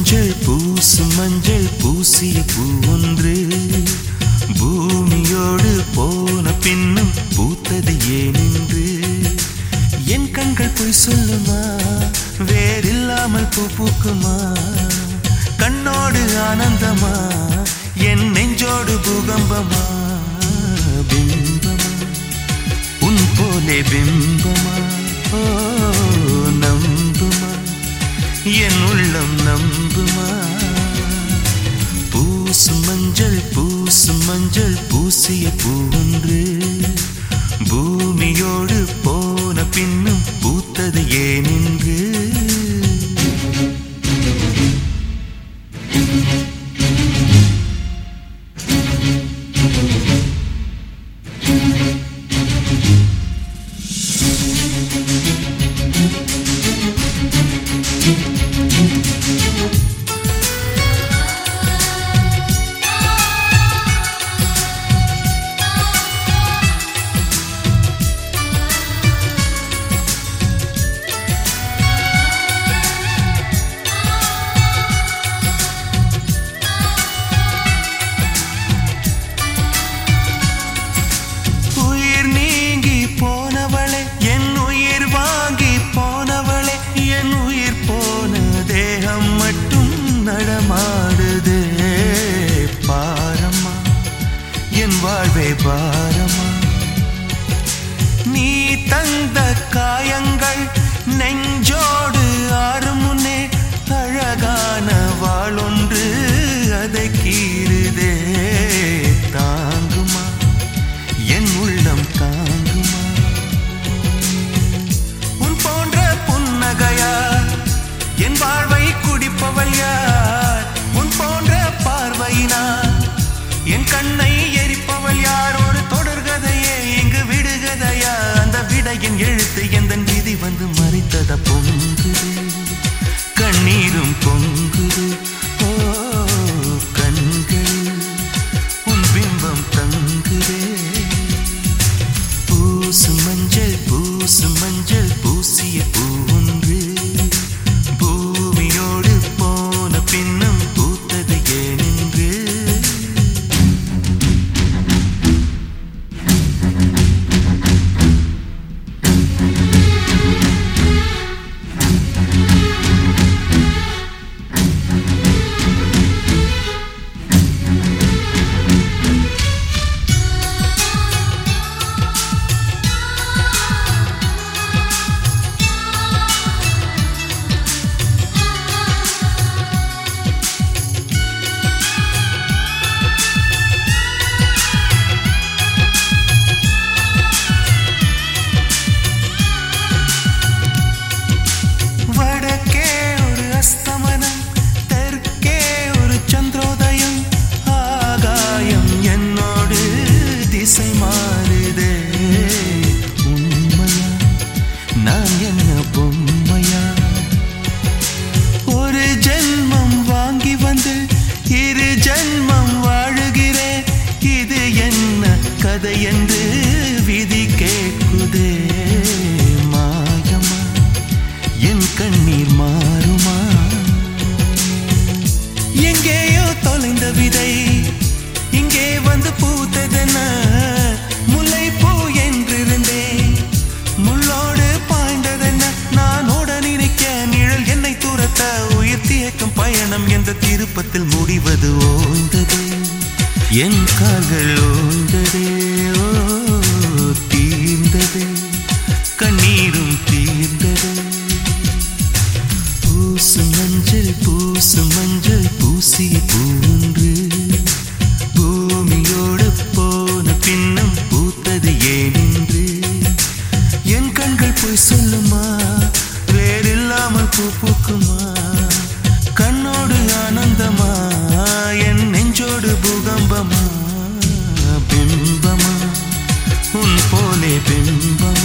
மஞ்சள் பூசு மஞ்சள் பூசிய பூ ஒன்று பூமியோடு போன பின்னும் பூத்தது ஏனென்று என் கண்கள் பொய் சொல்லுமா வேறில்லாமல் பூ பூக்குமா கண்ணோடு ஆனந்தமா என் நெஞ்சோடு பூகம்பமா பிம்பமா உன் போலே பிம்பமா ஓ நம்புமா என் உள்ளம் நம்புமா பூசு மஞ்சள் பூசு மஞ்சள் பூசிய பூவொன்று பூமியோடு போன பின்னும் பூத்தது ஏனென்று உயிர் நீங்கி போனவளே என் உயிர் வாங்கி போனவளே என் உயிர் போன தேகம் மட்டும் நடமாடுதே பாரம்மா என் வாழ்வே பாரம்மா நீ தந்த காயங்கள் நெஞ்சோடு ஆறும் முன்னே அழகான வாளொன்று அதை கீறுதே தாங்குமா என் உள்ளம் தாங்குமா உன் போன்ற புன்னகையா என் வாழ்வை குடிப்பவள் யார் உன் போன்ற பார்வையினா என் கண்ணை எரிப்பவள் யார் ஒரு தொடர்கதையே இங்கு விடுகதையா அந்த விடையின் எழுத்து எந்த விதி வந்து மறைத்தத பொங்குது கண்ணீரும் பொங்குது ஓ கண்கள் உன் பிம்பம் தங்குதே பூசு மஞ்சள் பூசு மஞ்சள் பூசிய பூ ஒன்று பூமியோடு போன பின்னும் பூத்தது ஏனென்று வடக்கே ஒரு அஸ்தமனம் தெற்கே ஒரு சந்திரோதயம் ஆகாயம் என்னோடு திசை மாறுதே உண்மையா நான் என்ன பொம்மையா ஒரு ஜென்மம் வாங்கி வந்து இரு ஜென்மம் வாழுகிறேன் இது என்ன கதை என்று விதி கேட்குதே மாயமா என் கண்ணீர் மாறுமா எங்கேயோ தொலைந்த விதை இங்கே வந்து பூத்ததென முல்லை பூ என்றிருந்தேன் முள்ளோடு பாய்ந்ததென்ன நான் ஓட நினைக்க நிழல் என்னை துரத்த உயிர் தியக்கும் பயணம் என்ற திருப்பத்தில் முடிவது ஓய்ந்தது என் கால்கள் ஓய்ந்ததே ஓ தீர்ந்தது கண்ணீரும் தீர்ந்தது பூசு மஞ்சள் பூசு மஞ்சள் பூசிய பூன்று பூமியோடு போன பின்னும் பூத்தது ஏனென்று என் கண்கள் போய் சொல்லுமா வேறில்லாமல் பூ பூக்குமா கண்ணோடு ஆனந்தமா என் நெஞ்சோடு பூகம்பமா பிம்பமா உன் போலே பிம்பமா